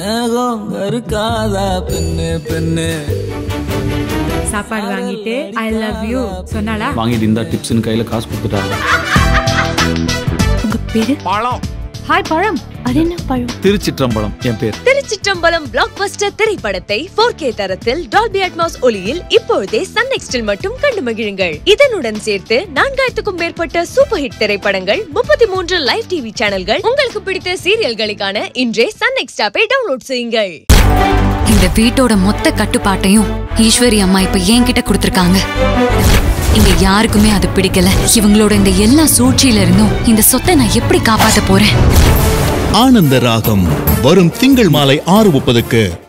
மேகம் கருக்காதா பெண்ணு பெண்ணு சாப்பாடு வாங்கிட்டு ஐ லவ் யூ சொன்னாளா வாங்கிட்டு இந்த டிப்ஸ்னு கையில காசு கொடுத்துட்டாங்க உங்க பேரு ஹாய் பழம் அது என்ன பழம் திருச்சிற்றம்பலம் என் பேர் திருச்சிற்றம்பலம் பிளாக் பஸ்டர் திரைப்படத்தை 4K தரத்தில் டால்பி அட்மாஸ் ஒளியில் இப்பொழுதே சன் நெக்ஸ்டில் மட்டும் கண்டு மகிழுங்கள் இதனுடன் சேர்த்து நான்காயிரத்துக்கும் மேற்பட்ட சூப்பர் ஹிட் திரைப்படங்கள் முப்பத்தி மூன்று லைவ் டிவி சேனல்கள் உங்களுக்கு பிடித்த சீரியல்களை காண இன்றே சன் நெக்ஸ்ட் ஆப்பை டவுன்லோட் செய்யுங்கள் இந்த வீட்டோட மொத்த கட்டுப்பாட்டையும் ஈஸ்வரி அம்மா இப்ப என்கிட்ட கொடுத்திருக்காங்க இங்க யாருக்குமே அது பிடிக்கல இவங்களோட இந்த எல்லா சூழ்ச்சியில இருந்தும் இந்த சொத்தை நான் எப்படி காப்பாத்த போறேன் ஆனந்த ராகம் வரும் திங்கள் மாலை ஆறு முப்பதுக்கு